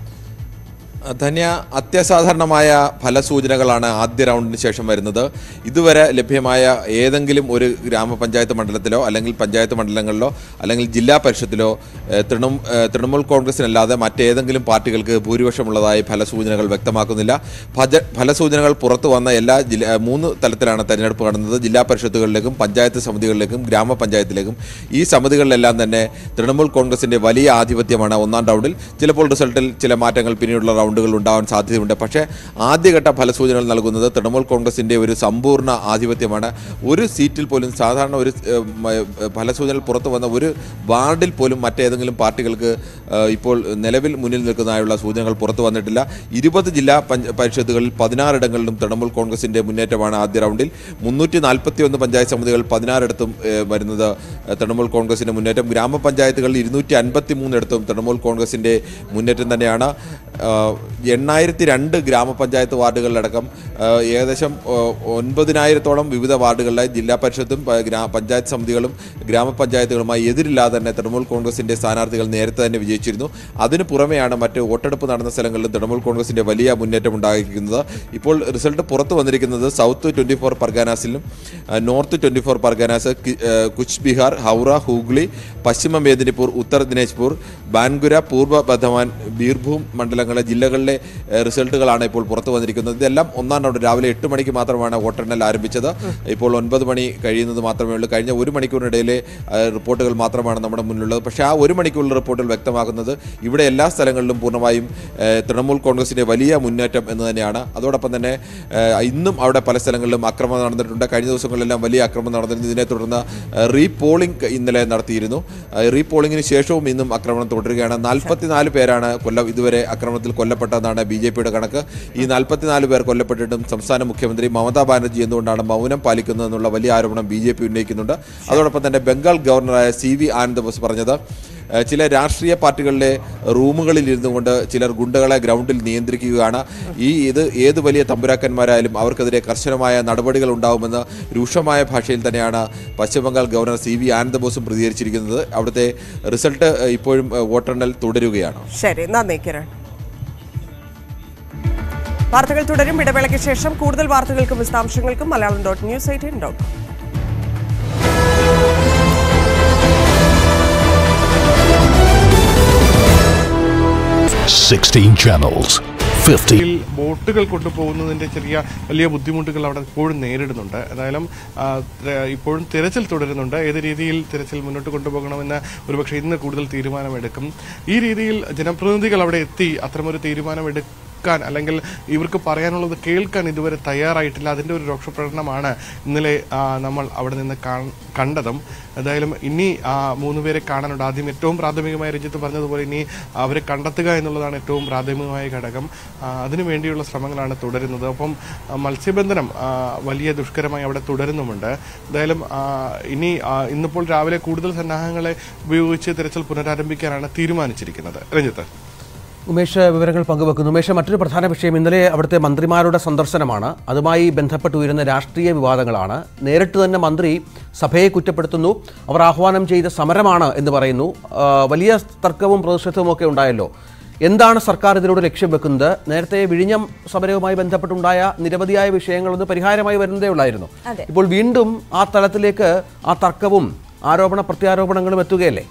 Speaker 6: ധന്യ അത്യസാധാരണമായ ഫലസൂചനകളാണ് ആദ്യ റൗണ്ടിന് ശേഷം വരുന്നത് ഇതുവരെ ലഭ്യമായ ഏതെങ്കിലും ഒരു ഗ്രാമപഞ്ചായത്ത് മണ്ഡലത്തിലോ അല്ലെങ്കിൽ പഞ്ചായത്ത് മണ്ഡലങ്ങളിലോ അല്ലെങ്കിൽ ജില്ലാ പരിഷത്തിലോ ഏഹ്, തൃണ ഏഹ്, തൃണമൂൽ കോൺഗ്രസിനല്ലാതെ മറ്റേതെങ്കിലും പാർട്ടികൾക്ക് ഭൂരിപക്ഷമുള്ളതായി ഫലസൂചനകൾ വ്യക്തമാക്കുന്നില്ല ഭജ ഫലസൂചനകൾ പുറത്തു വന്ന എല്ലാ ജില്ല ഏഹ്, മൂന്ന് തലത്തിലാണ് തെരഞ്ഞെടുപ്പ് നടന്നത് ജില്ലാ പരിഷത്തുകളിലേക്കും പഞ്ചായത്ത് സമിതികളിലേക്കും ഗ്രാമപഞ്ചായത്തിലേക്കും ഈ സമിതികളിലെല്ലാം തന്നെ തൃണമൂൽ കോൺഗ്രസിന്റെ വലിയ ആധിപത്യമാണ് ഒന്നാം റൗണ്ടിൽ ചിലപ്പോൾ റിസൾട്ടിൽ ചില മാറ്റങ്ങൾ പിന്നീടുള്ള റൗണ്ടുകൾ ഉണ്ടാവാൻ സാധ്യതയുണ്ട് പക്ഷേ ആദ്യഘട്ട ഫലസൂചനകൾ നൽകുന്നത് തൃണമൂൽ കോൺഗ്രസിന്റെ ഒരു സമ്പൂർണ്ണ ആധിപത്യമാണ് ഒരു സീറ്റിൽ പോലും സാധാരണ ഒരു ഏഹ്, മ- ഏഹ്, ഫലസൂചനകൾ പുറത്തു വന്ന ഒരു വാർഡിൽ പോലും മറ്റേതെങ്കിലും പാർട്ടികൾക്ക് ഏഹ്, ഇപ്പോൾ നിലവിൽ മുന്നിൽ നിൽക്കുന്നതായുള്ള സൂചനകൾ പുറത്തു വന്നിട്ടില്ല ഇരുപത് ജില്ലാ പഞ്ച പരിഷത്തുകളിൽ പതിനാറിടങ്ങളിലും തൃണമൂൽ കോൺഗ്രസിന്റെ മുന്നേറ്റമാണ് ആദ്യ റൗണ്ടിൽ മുന്നൂറ്റി നാൽപ്പത്തി ഒന്ന് പഞ്ചായത്ത് സമിതികൾ പതിനാറിടത്തും ഏഹ്, വരുന്നത് ഏഹ്, തൃണമൂൽ കോൺഗ്രസിന്റെ മുന്നേറ്റം ഗ്രാമപഞ്ചായത്തുകളിൽ ഇരുന്നൂറ്റി അൻപത്തി മൂന്നിടത്തും തൃണമൂൽ കോൺഗ്രസിന്റെ മുന്നേറ്റം തന്നെയാണ് ആഹ്, എണ്ണായിരത്തി രണ്ട് ഗ്രാമപഞ്ചായത്ത് വാർഡുകളിലടക്കം ആഹ്, ഏകദേശം ആഹ്, ഒൻപതിനായിരത്തോളം വിവിധ വാർഡുകളിലായി ജില്ലാ പരിഷത്തും പ- ഗ്രാ പഞ്ചായത്ത് സമിതികളും ഗ്രാമപഞ്ചായത്തുകളുമായി എതിരില്ലാതെ തന്നെ തൃണമൂൽ കോൺഗ്രസിന്റെ സ്ഥാനാർത്ഥികൾ നേരത്തെ തന്നെ വിജയിച്ചിരുന്നു അതിനു പുറമെയാണ് മറ്റ് വോട്ടെടുപ്പ് നടന്ന സ്ഥലങ്ങളിലും തൃണമൂൽ കോൺഗ്രസിന്റെ വലിയ മുന്നേറ്റം ഉണ്ടായിരിക്കുന്നത് ഇപ്പോൾ റിസൾട്ട് പുറത്തു വന്നിരിക്കുന്നത് സൗത്ത് ട്വന്റി ഫോർ പർഗാനാസിലും ആഹ്, നോർത്ത് ട്വന്റി ഫോർ പർഗാനാസ് കി- ആഹ്, കുച്ച് ബിഹാർ ഹൗറ ഹൂഗ്ലി പശ്ചിമ മേദിനിപൂർ ഉത്തർ ദിനേജ്പൂർ ബാൻഗുര പൂർവ്വ ബർധമാൻ ബീർഭൂം മണ്ഡലങ്ങളിലെ ജില്ലകളിലെ ഏഹ്, റിസൾട്ടുകളാണ് ഇപ്പോൾ പുറത്തു വന്നിരിക്കുന്നത് ഇതെല്ലാം ഒന്നാം റൗണ്ട് രാവിലെ എട്ട് മണിക്ക് മാത്രമാണ് വോട്ടെണ്ണൽ ആരംഭിച്ചത് ഇപ്പോൾ ഒൻപത് മണി കഴിയുന്നത് മാത്രമേ ഉള്ളൂ കഴിഞ്ഞ ഒരു മണിക്കൂറിനിടയിലെ ഏഹ്, റിപ്പോർട്ടുകൾ മാത്രമാണ് നമ്മുടെ മുന്നിലുള്ളത് പക്ഷേ ആ ഒരു മണിക്കൂറിലെ റിപ്പോർട്ടുകൾ വ്യക്തമാക്കുന്നത് ഇവിടെ എല്ലാ സ്ഥലങ്ങളിലും പൂർണ്ണമായും ഏഹ്, തൃണമൂൽ കോൺഗ്രസിന്റെ വലിയ മുന്നേറ്റം എന്ന് തന്നെയാണ് അതോടൊപ്പം തന്നെ ഏഹ്, ഇന്നും അവിടെ പല സ്ഥലങ്ങളിലും അക്രമം നടന്നിട്ടുണ്ട് കഴിഞ്ഞ ദിവസങ്ങളിലെല്ലാം വലിയ അക്രമം നടന്നിരുന്നു ഇതിനെ തുടർന്ന് ഏഹ്, റീപോളിംഗ് ഇന്നലെ നടത്തിയിരുന്നു ഏഹ്, റീപോളിംഗിന് ശേഷവും ഇന്നും ആക്രമണം തുടരുകയാണ് നാൽപ്പത്തിനാല് പേരാണ് കൊല്ല ഇതുവരെ ആക്രമണത്തിൽ കൊല്ലപ്പെട്ടതെന്നാണ് ബി ജെ പിയുടെ കണക്ക് ഈ നാൽപ്പത്തിനാല് പേർ കൊല്ലപ്പെട്ടിട്ടും സംസ്ഥാന മുഖ്യമന്ത്രി മമതാ ബാനർജി എന്തുകൊണ്ടാണ് മൗനം പാലിക്കുന്നതെന്നുള്ള വലിയ ആരോപണം ബി ജെ പി ഉന്നയിക്കുന്നുണ്ട് അതോടൊപ്പം തന്നെ ബംഗാൾ ഗവർണറായ സി വി ആനന്ദ് ബോസ് പറഞ്ഞത് ഏഹ്, ചില രാഷ്ട്രീയ പാർട്ടികളിലെ റൂമുകളിൽ ഇരുന്നു കൊണ്ട് ചിലർ ഗുണ്ടകളെ ഗ്രൗണ്ടിൽ നിയന്ത്രിക്കുകയാണ് ഈ ഇത് ഏത് വലിയ തമ്പുരാക്കന്മാരായാലും അവർക്കെതിരെ കർശനമായ നടപടികൾ ഉണ്ടാവുമെന്ന് രൂക്ഷമായ ഭാഷയിൽ തന്നെയാണ് Paschimbangal governor C V Anand ബോസും പ്രതികരിച്ചിരിക്കുന്നത് അവിടുത്തെ റിസൾട്ട് ഏഹ്, ഇപ്പോഴും ഏഹ്, വോട്ടെണ്ണൽ തുടരുകയാണ്
Speaker 1: ശരി നന്ദി കിരൺ വാർത്തകൾ തുടരും ഇടവേളയ്ക്ക് ശേഷം കൂടുതൽ വാർത്തകൾക്കും വിശദാംശങ്ങൾക്കും Malayalam dot news eighteen dot com.
Speaker 7: 16 channels, 50
Speaker 3: ഇതിൽ ബോട്ടുകൾ കൊണ്ടുപോകുന്നതിന്റെ ചെറിയ വലിയ ബുദ്ധിമുട്ടുകൾ അവിടെ ഇപ്പോഴും നേരിടുന്നുണ്ട് ഏതായാലും ആ, ത- ഇപ്പോഴും തിരച്ചിൽ തുടരുന്നുണ്ട് ഏത് രീതിയിൽ തിരച്ചിൽ മുന്നോട്ട് കൊണ്ടുപോകണമെന്ന് ഒരുപക്ഷെ ഇന്ന് കൂടുതൽ തീരുമാനമെടുക്കും ഈ രീതിയിൽ ജനപ്രതിനിധികൾ അവിടെ എത്തി അത്തരമൊരു തീരുമാനമെടുക്കാൻ അല്ലെങ്കിൽ ഇവർക്ക് പറയാനുള്ളത് കേൾക്കാൻ ഇതുവരെ തയ്യാറായിട്ടില്ല അതിന്റെ ഒരു രോക്ഷപ്രകടനമാണ് ഇന്നലെ ആ, നമ്മൾ അവിടെ നിന്ന് കാൺ- കണ്ടതും ഏതായാലും ഇനി ആ മൂന്ന് പേരെ കാണാനുണ്ട് ആദ്യം ഏറ്റവും പ്രാഥമികമായ രഞ്ജിത്ത് പറഞ്ഞതുപോലെ ഇനി അവരെ കണ്ടെത്തുക എന്നുള്ളതാണ് ഏറ്റവും പ്രാഥമികമായ ഘടകം ആ, അതിനുവേണ്ടിയുള്ള ശ്രമങ്ങളാണ് തുടരുന്നത് ഒപ്പം ആ, മത്സ്യബന്ധനം ആ, വലിയ ദുഷ്കരമായി അവിടെ തുടരുന്നുമുണ്ട് എന്തായാലും ആ, ഇനി ആ, ഇന്നിപ്പോൾ രാവിലെ കൂടുതൽ സന്നാഹങ്ങളെ ഉപയോഗിച്ച് തിരച്ചിൽ പുനരാരംഭിക്കാനാണ് തീരുമാനിച്ചിരിക്കുന്നത് രഞ്ജിത്ത്
Speaker 8: ഉമേഷ് വിവരങ്ങൾ പങ്കുവെക്കുന്നു ഉമേഷ് മറ്റൊരു പ്രധാന വിഷയം ഇന്നലെ അവിടുത്തെ മന്ത്രിമാരുടെ സന്ദർശനമാണ് അതുമായി ബന്ധപ്പെട്ട് ഉയരുന്ന രാഷ്ട്രീയ വിവാദങ്ങളാണ് നേരിട്ട് തന്നെ മന്ത്രി സഭയെ കുറ്റപ്പെടുത്തുന്നു അവർ ആഹ്വാനം ചെയ്ത സമരമാണ് എന്ന് പറയുന്നു ആ, വലിയ തർക്കവും പ്രതിഷേധവും ഒക്കെ ഉണ്ടായല്ലോ എന്താണ് സർക്കാർ ഇതിലൂടെ ലക്ഷ്യം വെക്കുന്നത് നേരത്തെ വിഴിഞ്ഞം സമരവുമായി ബന്ധപ്പെട്ടുണ്ടായ നിരവധിയായ വിഷയങ്ങളൊന്ന് പരിഹാരമായി വരുന്നതേ ഉള്ളായിരുന്നു ഇപ്പോൾ വീണ്ടും ആ തലത്തിലേക്ക് ആ തർക്കവും ആരോപണ പ്രത്യാരോപണങ്ങളും എത്തുകയല്ലേ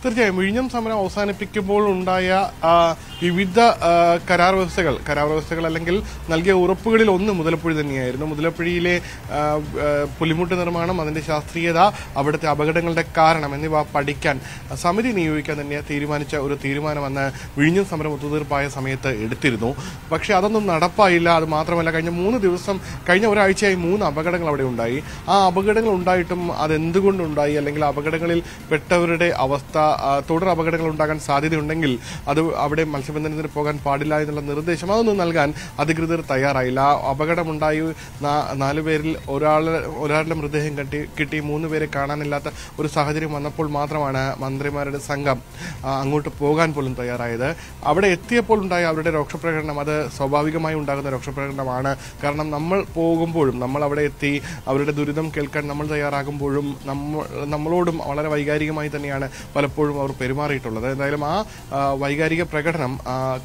Speaker 3: തീർച്ചയായും വിഴിഞ്ഞം സമരം അവസാനിപ്പിക്കുമ്പോൾ ഉണ്ടായ ആ, വിവിധ ആ, കരാർ വ്യവസ്ഥകൾ കരാർ വ്യവസ്ഥകൾ അല്ലെങ്കിൽ നൽകിയ ഉറപ്പുകളിൽ ഒന്ന് മുതലപ്പുഴി തന്നെയായിരുന്നു മുതലപ്പുഴിയിലെ ആ, ആ, പുലിമുട്ട് നിർമ്മാണം അതിന്റെ ശാസ്ത്രീയത അവിടുത്തെ അപകടങ്ങളുടെ കാരണം എന്നിവ പഠിക്കാൻ സമിതി നിയോഗിക്കാൻ തന്നെ തീരുമാനിച്ച ഒരു തീരുമാനം അന്ന് വിഴിഞ്ഞം സമരം ഒത്തുതീർപ്പായ സമയത്ത് എടുത്തിരുന്നു പക്ഷേ അതൊന്നും നടപ്പായില്ല അത് മാത്രമല്ല കഴിഞ്ഞ മൂന്ന് ദിവസം കഴിഞ്ഞ ഒരാഴ്ചയായി മൂന്ന് അപകടങ്ങൾ അവിടെ ഉണ്ടായി ആ അപകടങ്ങൾ ഉണ്ടായിട്ടും അതെന്തുകൊണ്ടുണ്ടായി അല്ലെങ്കിൽ അപകടങ്ങളിൽ പെട്ടവരുടെ അവസ്ഥ ആ, തുടർ അപകടങ്ങൾ ഉണ്ടാകാൻ സാധ്യതയുണ്ടെങ്കിൽ അത് അവിടെ മത്സ്യബന്ധനത്തിന് പോകാൻ പാടില്ല എന്നുള്ള നിർദ്ദേശം അതൊന്നും നൽകാൻ അധികൃതർ തയ്യാറായില്ല ആ അപകടമുണ്ടായി നാ- നാല് പേരിൽ ഒരാൾ ഒരാളുടെ മൃതദേഹം കട്ടി കിട്ടി മൂന്ന് പേരെ കാണാനില്ലാത്ത ഒരു സാഹചര്യം വന്നപ്പോൾ മാത്രമാണ് മന്ത്രിമാരുടെ സംഘം ആ, അങ്ങോട്ട് പോകാൻ പോലും തയ്യാറായത് അവിടെ എത്തിയപ്പോൾ ഉണ്ടായ അവരുടെ രോക്ഷപ്രകടനം അത് സ്വാഭാവികമായി ഉണ്ടാകുന്ന രോക്ഷപ്രകടനമാണ് കാരണം നമ്മൾ പോകുമ്പോഴും നമ്മൾ അവിടെ എത്തി അവരുടെ ദുരിതം കേൾക്കാൻ നമ്മൾ തയ്യാറാകുമ്പോഴും നമ്മൾ നമ്മളോടും വളരെ വൈകാരികമായി തന്നെയാണ് പലപ്പോഴും അവർ പെരുമാറിയിട്ടുള്ളത് എന്തായാലും ആ ആ, വൈകാരിക പ്രകടനം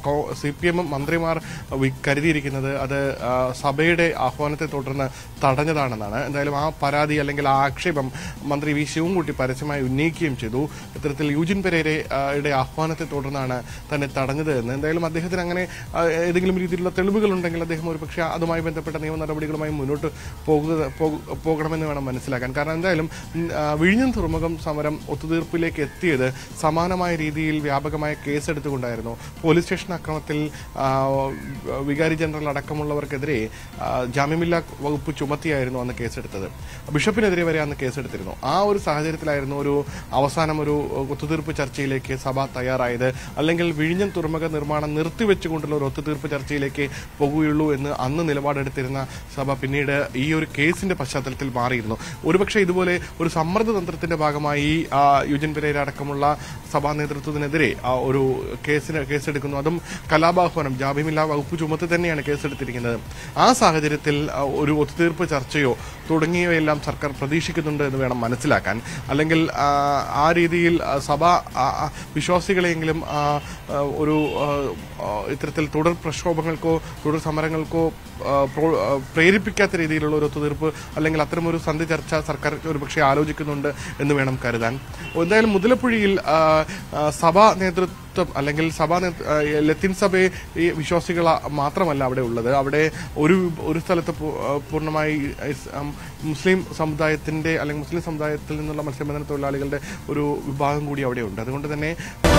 Speaker 3: സി പി എമ്മും മന്ത്രിമാർ വി- കരുതിയിരിക്കുന്നത് അത് ആ, സഭയുടെ ആഹ്വാനത്തെ തുടർന്ന് തടഞ്ഞതാണെന്നാണ് എന്തായാലും ആ പരാതി അല്ലെങ്കിൽ ആ ആക്ഷേപം മന്ത്രി വി ശിവൻകുട്ടി പരസ്യമായി ഉന്നയിക്കുകയും ചെയ്തു ഇത്തരത്തിൽ യൂജിൻ പെരേരെ ആ, യുടെ ആഹ്വാനത്തെ തുടർന്നാണ് തന്നെ തടഞ്ഞത് എന്ന് എന്തായാലും അദ്ദേഹത്തിന് അങ്ങനെ ആ, ഏതെങ്കിലും രീതിയിലുള്ള തെളിവുകൾ ഉണ്ടെങ്കിൽ അദ്ദേഹം ഒരു പക്ഷേ അതുമായി ബന്ധപ്പെട്ട നിയമ നടപടികളുമായി മുന്നോട്ട് പോകുക പോക- പോകണമെന്ന് വേണം മനസ്സിലാക്കാൻ കാരണം എന്തായാലും ഉം, ആ, വിഴിഞ്ഞം തുറമുഖം സമരം ഒത്തുതീർപ്പിലേക്ക് എത്തിയത് സമാനമായ രീതിയിൽ വ്യാപകമായ കേസെടുത്തുകൊണ്ടായിരുന്നു പോലീസ് സ്റ്റേഷൻ അക്രമത്തിൽ ആ, വികാരി ജനറൽ അടക്കമുള്ളവർക്കെതിരെ ആ, ജാമ്യമില്ലാ വകുപ്പ് ചുമത്തിയായിരുന്നു അന്ന് കേസെടുത്തത് ബിഷപ്പിനെതിരെ വരെ അന്ന് കേസെടുത്തിരുന്നു ആ ഒരു സാഹചര്യത്തിലായിരുന്നു ഒരു അവസാനം ഒരു ഒത്തുതീർപ്പ് ചർച്ചയിലേക്ക് സഭ തയ്യാറായത് അല്ലെങ്കിൽ വിഴിഞ്ഞം തുറമുഖ നിർമ്മാണം നിർത്തിവെച്ചുകൊണ്ടുള്ള ഒരു ഒത്തുതീർപ്പ് ചർച്ചയിലേക്ക് പോകുകയുള്ളൂ എന്ന് അന്ന് നിലപാടെടുത്തിരുന്ന സഭ പിന്നീട് ഈ ഒരു കേസിന്റെ പശ്ചാത്തലത്തിൽ മാറിയിരുന്നു ഒരുപക്ഷെ ഇതുപോലെ ഒരു സമ്മർദ്ദ തന്ത്രത്തിന്റെ ഭാഗമായി ആ, യുജിൻ പെരേര അടക്കമുള്ള സഭാ നേതൃത്വത്തിനെതിരെ ആ, ഒരു കേസിന് കേസെടുക്കുന്നു അതും കലാപാഹ്വാനം ജാമ്യമില്ലാ വകുപ്പ് ചുമത്തി തന്നെയാണ് കേസെടുത്തിരിക്കുന്നത് ആ സാഹചര്യത്തിൽ ആ, ഒരു ഒത്തുതീർപ്പ് ചർച്ചയോ തുടങ്ങിയവയെല്ലാം സർക്കാർ പ്രതീക്ഷിക്കുന്നുണ്ട് എന്ന് വേണം മനസ്സിലാക്കാൻ അല്ലെങ്കിൽ ആ, ആ രീതിയിൽ ആ, സഭ ആ, ആ, വിശ്വാസികളെയെങ്കിലും ആ, ആ, ഒരു ആ, ആ, ഇത്തരത്തിൽ തുടർ പ്രക്ഷോഭങ്ങൾക്കോ തുടർ സമരങ്ങൾക്കോ ആ, പ്രോ- ആ, പ്രേരിപ്പിക്കാത്ത രീതിയിലുള്ള ഒരു ഒത്തുതീർപ്പ് അല്ലെങ്കിൽ അത്തരമൊരു സന്ധി ചർച്ച സർക്കാർ ഒരുപക്ഷെ ആലോചിക്കുന്നുണ്ട് എന്ന് വേണം കരുതാൻ എന്തായാലും മുതലപ്പുഴയിൽ ആ, ആ, സഭാ നേതൃത്വം അല്ലെങ്കിൽ സഭാ നേതൃ- ആ, ലത്തീൻ സഭയെ ഈ വിശ്വാസികൾ മാത്രമല്ല അവിടെ ഉള്ളത് അവിടെ ഒരു ഒരു സ്ഥലത്ത് പൂ- ആ, പൂർണ്ണമായി ഇസ്- ഉം, മുസ്ലിം സമുദായത്തിന്റെ അല്ലെങ്കിൽ മുസ്ലിം സമുദായത്തിൽ നിന്നുള്ള മത്സ്യബന്ധന തൊഴിലാളികളുടെ ഒരു വിഭാഗം കൂടി അവിടെയുണ്ട് അതുകൊണ്ട് തന്നെ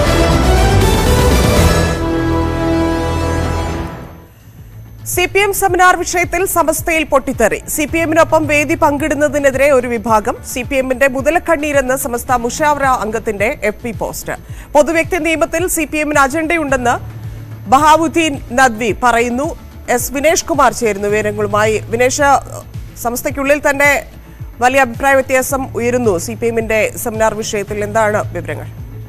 Speaker 1: സി പി എം സെമിനാർ വിഷയത്തിൽ സമസ്തയിൽ പൊട്ടിത്തെറി സി പി എമ്മിനൊപ്പം വേദി പങ്കിടുന്നതിനെതിരെ ഒരു വിഭാഗം സി പി എമ്മിന്റെ മുതലക്കണ്ണീരെന്ന് സമസ്ത മുഷാവറ അംഗത്തിന്റെ എഫ് പി പോസ്റ്റ് പൊതുവ്യക്തി നിയമത്തിൽ സി പി എമ്മിന് അജണ്ടയുണ്ടെന്ന് ബഹാവുദ്ദീൻ നദ്വി പറയുന്നു എസ് വിനേഷ് കുമാർ ചേരുന്നു വിവരങ്ങളുമായി വിനേഷ് സംസ്ഥയ്ക്കുള്ളിൽ തന്നെ വലിയ അഭിപ്രായ വ്യത്യാസം ഉയരുന്നു സി പി എമ്മിന്റെ സെമിനാർ വിഷയത്തിൽ എന്താണ് വിവരങ്ങൾ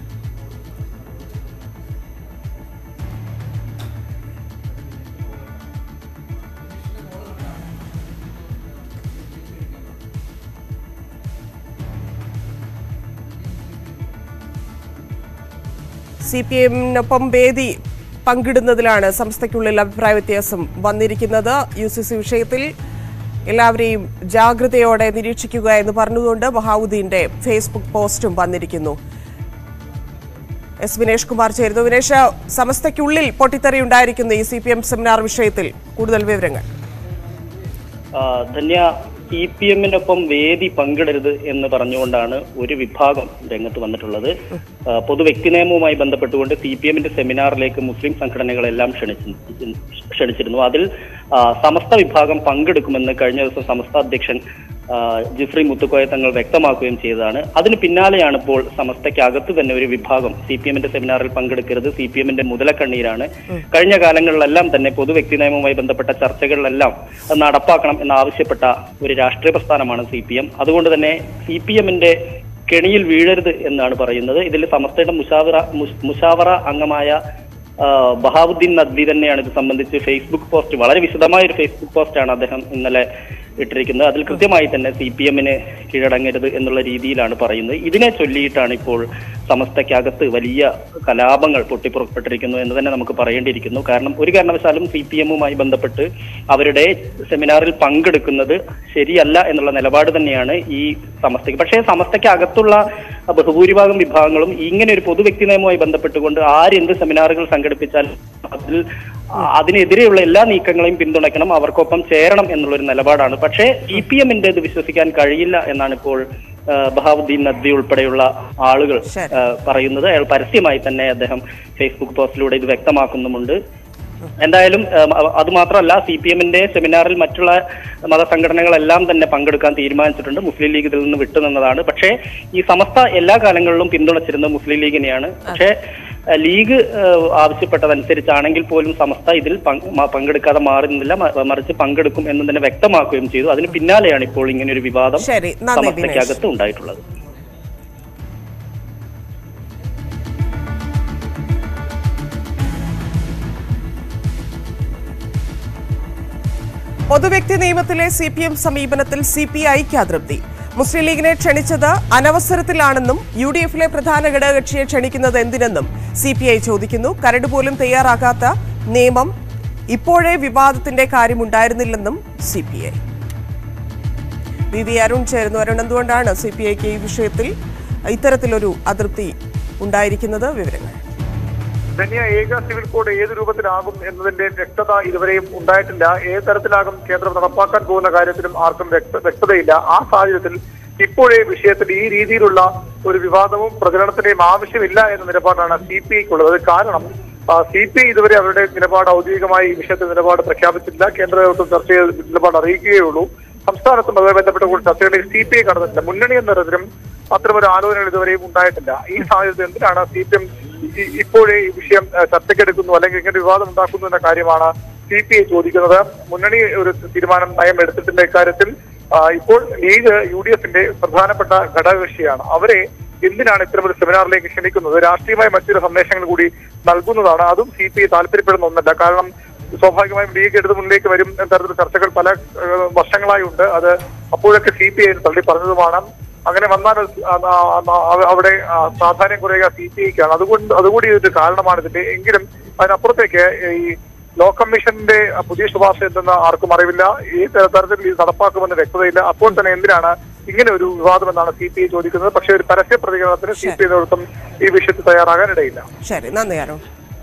Speaker 1: സി പി എമ്മിനൊപ്പം വേദി പങ്കിടുന്നതിലാണ് സംസ്ഥയ്ക്കുള്ളിൽ അഭിപ്രായ വ്യത്യാസം വന്നിരിക്കുന്നത് യു സി സി വിഷയത്തിൽ എല്ലാവരെയും ജാഗ്രതയോടെ നിരീക്ഷിക്കുക എന്ന് പറഞ്ഞുകൊണ്ട് ബഹാവുദ്ദീന്റെ ഫേസ്ബുക്ക് പോസ്റ്റും വന്നിരിക്കുന്നു എസ് വിനേഷ് കുമാർ ചേരുന്നു വിനേഷ് സമസ്തയ്ക്കുള്ളിൽ പൊട്ടിത്തെറി ഉണ്ടായിരിക്കുന്നു ഈ സി പി എം സെമിനാർ വിഷയത്തിൽ കൂടുതൽ വിവരങ്ങൾ
Speaker 9: ആ, ധന്യ ഇ പി എമ്മിനൊപ്പം വേദി പങ്കിടരുത് എന്ന് പറഞ്ഞുകൊണ്ടാണ് ഒരു വിഭാഗം രംഗത്ത് വന്നിട്ടുള്ളത് ആ, പൊതു വ്യക്തി നിയമവുമായി ബന്ധപ്പെട്ടുകൊണ്ട് സി പി എമ്മിന്റെ സെമിനാറിലേക്ക് മുസ്ലിം സംഘടനകളെല്ലാം ക്ഷണിച്ചു ക്ഷണിച്ചിരുന്നു അതിൽ ആ, സമസ്ത വിഭാഗം പങ്കെടുക്കുമെന്ന് കഴിഞ്ഞ ദിവസം സമസ്ത അധ്യക്ഷൻ ആ, ജിഫ്രി മുത്തുക്കോയ തങ്ങൾ വ്യക്തമാക്കുകയും ചെയ്തതാണ് അതിന് പിന്നാലെയാണ് ഇപ്പോൾ സമസ്തയ്ക്കകത്ത് തന്നെ ഒരു വിഭാഗം സി പി എമ്മിന്റെ സെമിനാറിൽ പങ്കെടുക്കരുത് സി പി എമ്മിന്റെ മുതലക്കണ്ണീരാണ് കഴിഞ്ഞ കാലങ്ങളിലെല്ലാം തന്നെ പൊതു വ്യക്തി നിയമവുമായി ബന്ധപ്പെട്ട ചർച്ചകളിലെല്ലാം അത് നടപ്പാക്കണം എന്നാവശ്യപ്പെട്ട ഒരു രാഷ്ട്രീയ പ്രസ്ഥാനമാണ് സി പി എം അതുകൊണ്ട് തന്നെ സി പി എമ്മിന്റെ കെണിയിൽ വീഴരുത് എന്നാണ് പറയുന്നത് ഇതിൽ സമസ്തയുടെ മുഷാവറ മുഷ്- മുഷാവറ അംഗമായ ആ, ബഹാവുദ്ദീൻ നദ്വി തന്നെയാണ് ഇത് സംബന്ധിച്ച് ഫേസ്ബുക്ക് പോസ്റ്റ് വളരെ വിശദമായ ഒരു ഫേസ്ബുക്ക് പോസ്റ്റാണ് അദ്ദേഹം ഇന്നലെ ഇട്ടിരിക്കുന്നത് അതിൽ കൃത്യമായി തന്നെ സി പി എമ്മിന് കീഴടങ്ങരുത് എന്നുള്ള രീതിയിലാണ് പറയുന്നത് ഇതിനെ ചൊല്ലിയിട്ടാണ് ഇപ്പോൾ സമസ്തയ്ക്കകത്ത് വലിയ കലാപങ്ങൾ പൊട്ടിപ്പുറപ്പെട്ടിരിക്കുന്നു എന്ന് തന്നെ നമുക്ക് പറയേണ്ടിയിരിക്കുന്നു കാരണം ഒരു കാരണവശാലും സി പി എമ്മുമായി ബന്ധപ്പെട്ട് അവരുടെ സെമിനാറിൽ പങ്കെടുക്കുന്നത് ശരിയല്ല എന്നുള്ള നിലപാട് തന്നെയാണ് ഈ സമസ്തയ്ക്ക് പക്ഷേ സമസ്തയ്ക്ക് അകത്തുള്ള ബഹുഭൂരിഭാഗം വിഭാഗങ്ങളും ഇങ്ങനെ ഒരു പൊതു വ്യക്തി നിയമവുമായി ബന്ധപ്പെട്ടുകൊണ്ട് ആരെന്ത് സെമിനാറുകൾ സംഘടിപ്പിച്ചാൽ അതിൽ അതിനെതിരെയുള്ള എല്ലാ നീക്കങ്ങളെയും പിന്തുണയ്ക്കണം അവർക്കൊപ്പം ചേരണം എന്നുള്ളൊരു നിലപാടാണ് പക്ഷേ സി പി എമ്മിന്റെ ഇത് വിശ്വസിക്കാൻ കഴിയില്ല എന്നാണ് ഇപ്പോൾ ആ, ബഹാവുദ്ദീൻ നദ്വി ഉൾപ്പെടെയുള്ള ആളുകൾ
Speaker 1: ശരി.
Speaker 9: ആ, പറയുന്നത് അയാൾ പരസ്യമായി തന്നെ അദ്ദേഹം ഫേസ്ബുക്ക് പോസ്റ്റിലൂടെ ഇത് വ്യക്തമാക്കുന്നുമുണ്ട് എന്തായാലും ഉം, അ- അത് മാത്രമല്ല സി പി എമ്മിന്റെ സെമിനാറിൽ മറ്റുള്ള മതസംഘടനകളെല്ലാം തന്നെ പങ്കെടുക്കാൻ തീരുമാനിച്ചിട്ടുണ്ട് മുസ്ലിം ലീഗ് ഇതിൽ നിന്ന് വിട്ടുനിന്നതാണ് പക്ഷേ ഈ സമസ്ത എല്ലാ കാലങ്ങളിലും പിന്തുണച്ചിരുന്നത് മുസ്ലിം ലീഗിനെയാണ് പക്ഷേ അഹ് ലീഗ് ഏഹ്, ആവശ്യപ്പെട്ടതനുസരിച്ചാണെങ്കിൽ പോലും സമസ്ത ഇതിൽ പങ്ക്- മ- പങ്കെടുക്കാതെ മാറുന്നില്ല മ- മറിച്ച് പങ്കെടുക്കും എന്ന് തന്നെ വ്യക്തമാക്കുകയും ചെയ്തു അതിന് പിന്നാലെയാണ് ഇപ്പോൾ ഇങ്ങനെ ഒരു വിവാദം
Speaker 1: ശരി, നന്ദി,
Speaker 9: സമസ്തയ്ക്കകത്ത് ഉണ്ടായിട്ടുള്ളത്
Speaker 1: പൊതുവ്യക്തി നിയമത്തിലെ സി പി എം സമീപനത്തിൽ സി പി ഐക്ക് അതൃപ്തി മുസ്ലിം ലീഗിനെ ക്ഷണിച്ചത് അനവസരത്തിലാണെന്നും യു ഡി എഫിലെ പ്രധാന ഘടകകക്ഷിയെ ക്ഷണിക്കുന്നത് എന്തിനെന്നും സി പി ഐ ചോദിക്കുന്നു കരട് പോലും തയ്യാറാക്കാത്ത നിയമം ഇപ്പോഴേ വിവാദത്തിന്റെ കാര്യമുണ്ടായിരുന്നില്ലെന്നും C P I V V Arun ചേരുന്നു അരുൺ എന്തുകൊണ്ടാണ് സി പി ഐക്ക് ഈ വിഷയത്തിൽ ഇത്തരത്തിലൊരു അതൃപ്തി ഉണ്ടായിരിക്കുന്നത് വിവരങ്ങൾ
Speaker 10: ധന്യ ഏക സിവിൽ കോഡ് ഏത് രൂപത്തിലാകും എന്നതിന്റെ വ്യക്തത ഇതുവരെയും ഉണ്ടായിട്ടില്ല ഏത് തരത്തിലാകും കേന്ദ്രം നടപ്പാക്കാൻ പോകുന്ന കാര്യത്തിലും ആർക്കും വ്യക്ത- വ്യക്തതയില്ല ആ സാഹചര്യത്തിൽ ഇപ്പോഴേ വിഷയത്തിൽ ഈ രീതിയിലുള്ള ഒരു വിവാദവും പ്രചരണത്തിന്റെയും ആവശ്യമില്ല എന്ന നിലപാടാണ് സി പി ഐക്കുള്ളത് കാരണം സി പി ഐ ഇതുവരെ അവരുടെ നിലപാട് ഔദ്യോഗികമായി ഈ വിഷയത്തിൽ നിലപാട് പ്രഖ്യാപിച്ചിട്ടില്ല കേന്ദ്ര നേതൃത്വം ചർച്ച ചെയ്ത് നിലപാട് അറിയിക്കുകയുള്ളൂ സംസ്ഥാനത്തും അതുമായി ബന്ധപ്പെട്ട കൂടുതൽ ചർച്ചകളിൽ സി പി ഐ കടന്നിട്ടില്ല മുന്നണി എന്ന തരത്തിലും അത്തരമൊരു ആലോചനകൾ ഇതുവരെയും ഉണ്ടായിട്ടില്ല ഈ സാഹചര്യത്തിൽ എന്തിനാണ് സി പി എം ഇപ്പോഴേ ഈ വിഷയം ഏഹ്, ചർച്ചയ്ക്കെടുക്കുന്നു അല്ലെങ്കിൽ ഇങ്ങനെ വിവാദം ഉണ്ടാക്കുന്നു എന്ന കാര്യമാണ് സി പി ഐ ചോദിക്കുന്നത് മുന്നണി ഒരു തീരുമാനം നയം എടുത്തിട്ടില്ല ഇക്കാര്യത്തിൽ ആ, ഇപ്പോൾ ലീഗ് യു ഡി എഫിന്റെ പ്രധാനപ്പെട്ട ഘടകകക്ഷിയാണ് അവരെ എന്തിനാണ് ഇത്തരമൊരു സെമിനാറിലേക്ക് ക്ഷണിക്കുന്നത് രാഷ്ട്രീയമായ മറ്റൊരു സന്ദേശങ്ങൾ കൂടി നൽകുന്നതാണ് അതും സി പി ഐ താല്പര്യപ്പെടുന്ന ഒന്നല്ല കാരണം സ്വാഭാവികമായും ലീഗ് എടുത്ത് മുന്നിലേക്ക് വരും എന്ന തരത്തിലുള്ള ചർച്ചകൾ പല ഏഹ്, വർഷങ്ങളായി ഉണ്ട് അത് അപ്പോഴൊക്കെ സി പി ഐ തള്ളി പറഞ്ഞതുമാണ് അങ്ങനെ വന്നാൽ ആ, ആ, ആ, അവിടെ ആ, പ്രാധാന്യം കുറയുക സി പി ഐക്കാണ് അതുകൊണ്ട് അതുകൂടി ഒരു കാരണമാണ് ഇതിന്റെ എങ്കിലും അതിനപ്പുറത്തേക്ക് ഈ ലോ കമ്മീഷന്റെ പുതിയ ശുപാർശ എന്തെന്ന് ആർക്കും അറിവില്ല ഈ തരത്തിൽ ഇത് നടപ്പാക്കുമെന്ന് വ്യക്തതയില്ല അപ്പോൾ തന്നെ എന്തിനാണ് ഇങ്ങനെ ഒരു വിവാദം എന്നാണ് സി പി ഐ ചോദിക്കുന്നത് പക്ഷേ ഒരു പരസ്യ പ്രതികരണത്തിന് സി പി ഐ നേതൃത്വം ഈ വിഷയത്തിൽ തയ്യാറാകാൻ ഇടയില്ല
Speaker 1: ശരി നന്ദി അരുൺ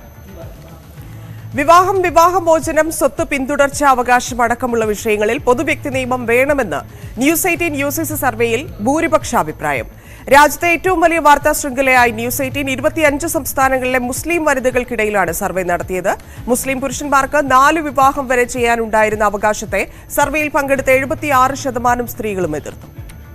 Speaker 1: വിവാഹം വിവാഹമോചനം സ്വത്ത് പിന്തുടർച്ച അവകാശം അടക്കമുള്ള വിഷയങ്ങളിൽ പൊതുവ്യക്തി നിയമം വേണമെന്ന് news eighteen U C C സർവേയിൽ ഭൂരിപക്ഷ അഭിപ്രായം രാജ്യത്തെ ഏറ്റവും വലിയ വാർത്താ ശൃംഖലയായി ന്യൂസ് എയ്റ്റീൻ ഇരുപത്തിയഞ്ച് സംസ്ഥാനങ്ങളിലെ മുസ്ലിം വനിതകൾക്കിടയിലാണ് സർവേ നടത്തിയത് മുസ്ലിം പുരുഷന്മാർക്ക് നാല് വിവാഹം വരെ ചെയ്യാനുണ്ടായിരുന്ന അവകാശത്തെ സർവേയിൽ പങ്കെടുത്ത എഴുപത്തിയാറ് ശതമാനം സ്ത്രീകളും എതിർത്തു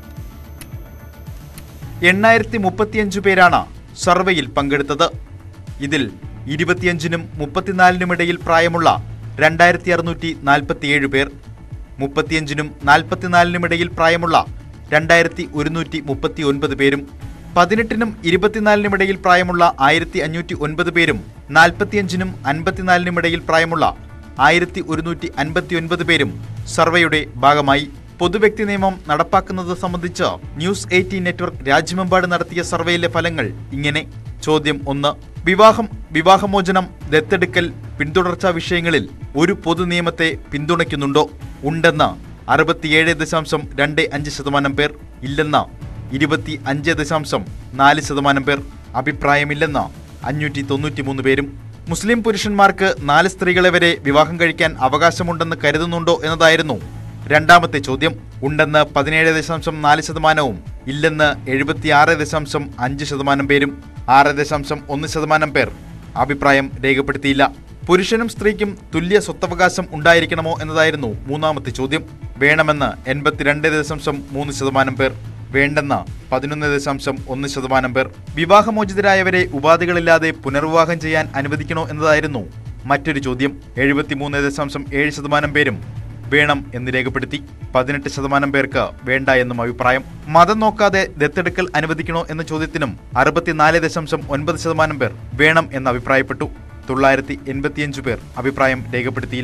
Speaker 11: എണ്ണായിരത്തി മുപ്പത്തിയഞ്ചു പേരാണ് സർവേയിൽ പങ്കെടുത്തത് ഇതിൽ ഇരുപത്തിയഞ്ചിനും മുപ്പത്തിനാലിനുമിടയിൽ പ്രായമുള്ള രണ്ടായിരത്തി അറുന്നൂറ്റി നാൽപ്പത്തിയേഴ് പേർ മുപ്പത്തിയഞ്ചിനും നാൽപ്പത്തിനാലിനുമിടയിൽ പ്രായമുള്ള രണ്ടായിരത്തി ഒരുന്നൂറ്റി മുപ്പത്തി ഒൻപത് പേരും പതിനെട്ടിനും ഇരുപത്തിനാലിനുമിടയിൽ പ്രായമുള്ള ആയിരത്തി അഞ്ഞൂറ്റി ഒൻപത് പേരും നാൽപ്പത്തിയഞ്ചിനും അൻപത്തിനാലിനുമിടയിൽ പ്രായമുള്ള ആയിരത്തി ഒരുന്നൂറ്റി അൻപത്തി ഒൻപത് പേരും സർവേയുടെ ഭാഗമായി പൊതുവ്യക്തി നിയമം നടപ്പാക്കുന്നത് സംബന്ധിച്ച് ന്യൂസ് എയ്റ്റീൻ നെറ്റ്വർക്ക് രാജ്യമെമ്പാട് നടത്തിയ സർവേയിലെ ഫലങ്ങൾ ഇങ്ങനെ ചോദ്യം ഒന്ന് വിവാഹം വിവാഹമോചനം ദത്തെടുക്കൽ പിന്തുടർച്ചാ വിഷയങ്ങളിൽ ഒരു പൊതു നിയമത്തെ പിന്തുണയ്ക്കുന്നുണ്ടോ ഉണ്ടെന്ന് അറുപത്തിയേഴ് ദശാംശം രണ്ട് അഞ്ച് ശതമാനം പേർ ഇല്ലെന്ന് ഇരുപത്തി അഞ്ച് ദശാംശം നാല് ശതമാനം പേർ അഭിപ്രായമില്ലെന്ന് അഞ്ഞൂറ്റി തൊണ്ണൂറ്റിമൂന്ന് പേരും മുസ്ലിം പുരുഷന്മാർക്ക് നാല് സ്ത്രീകളെ വരെ വിവാഹം കഴിക്കാൻ അവകാശമുണ്ടെന്ന് കരുതുന്നുണ്ടോ എന്നതായിരുന്നു രണ്ടാമത്തെ ചോദ്യം ഉണ്ടെന്ന് പതിനേഴ് ദശാംശം നാല് ശതമാനവും ഇല്ലെന്ന് എഴുപത്തിയാറ് ദശാംശം അഞ്ച് ശതമാനം പേരും ആറ് ദശാംശം ഒന്ന് ശതമാനം പേർ അഭിപ്രായം രേഖപ്പെടുത്തിയില്ല പുരുഷനും സ്ത്രീക്കും തുല്യ സ്വത്തവകാശം ഉണ്ടായിരിക്കണമോ എന്നതായിരുന്നു മൂന്നാമത്തെ ചോദ്യം വേണമെന്ന് എൺപത്തിരണ്ട് ദശാംശം മൂന്ന് ശതമാനം പേർ വേണ്ടെന്ന് പതിനൊന്ന് ദശാംശം ഒന്ന് ശതമാനം പേർ വിവാഹമോചിതരായവരെ ഉപാധികളില്ലാതെ പുനർവിവാഹം ചെയ്യാൻ അനുവദിക്കണോ എന്നതായിരുന്നു മറ്റൊരു ചോദ്യം എഴുപത്തിമൂന്ന് ദശാംശം ഏഴ് ശതമാനം പേരും വേണം എന്ന് രേഖപ്പെടുത്തി പതിനെട്ട് ശതമാനം പേർക്ക് വേണ്ട എന്നും അഭിപ്രായം മതം നോക്കാതെ ദത്തെടുക്കൽ അനുവദിക്കണോ എന്ന ചോദ്യത്തിനും അറുപത്തിനാല് ദശാംശം ഒൻപത് ശതമാനം പേർ വേണം എന്ന് അഭിപ്രായപ്പെട്ടു തൊള്ളായിരത്തി എൺപത്തിയഞ്ച് പേർ അഭിപ്രായം രേഖപ്പെടുത്തിയില്ല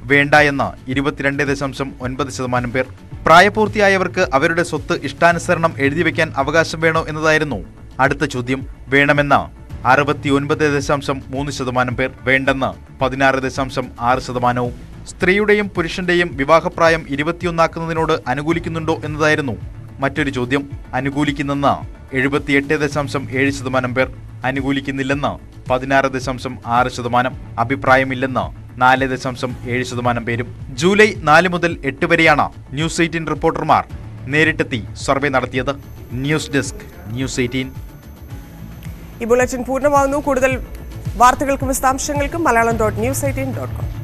Speaker 11: വേണ്ട എന്ന് ഇരുപത്തിരണ്ട് ദശാംശം ഒൻപത് ശതമാനം പേർ പ്രായപൂർത്തിയായവർക്ക് അവരുടെ സ്വത്ത് ഇഷ്ടാനുസരണം എഴുതി വെക്കാൻ അവകാശം വേണോ എന്നതായിരുന്നു അടുത്ത ചോദ്യം വേണമെന്ന് അറുപത്തി ഒൻപത് ദശാംശം മൂന്ന് ശതമാനം പേർ വേണ്ടെന്ന് പതിനാറ് ദശാംശം ആറ് ശതമാനവും സ്ത്രീയുടെയും പുരുഷന്റെയും വിവാഹപ്രായം ഇരുപത്തിയൊന്നാക്കുന്നതിനോട് അനുകൂലിക്കുന്നുണ്ടോ എന്നതായിരുന്നു മറ്റൊരു ചോദ്യം അനുകൂലിക്കുന്നെന്ന് എഴുപത്തിയെട്ട് ദശാംശം ഏഴ് ശതമാനം പേർ അനുകൂലിക്കുന്നില്ലെന്ന് പതിനാറ് ദശാംശം ആറ് ശതമാനം അഭിപ്രായമില്ലെന്ന് നാല് ദശാംശം ഏഴ് ശതമാനം പേരും ജൂലൈ നാല് മുതൽ എട്ട് വരെയാണ് ന്യൂസ് എയ്റ്റീൻ റിപ്പോർട്ടർമാർ നേരിട്ടെത്തി സർവേ നടത്തിയത് ന്യൂസ് ഡെസ്ക് ന്യൂസ് എയ്റ്റീൻ
Speaker 1: ഈ ബുള്ളറ്റിൻ പൂർണ്ണമാകുന്നു കൂടുതൽ വാർത്തകൾക്കും വിശദാംശങ്ങൾക്കും Malayalam dot news eighteen dot com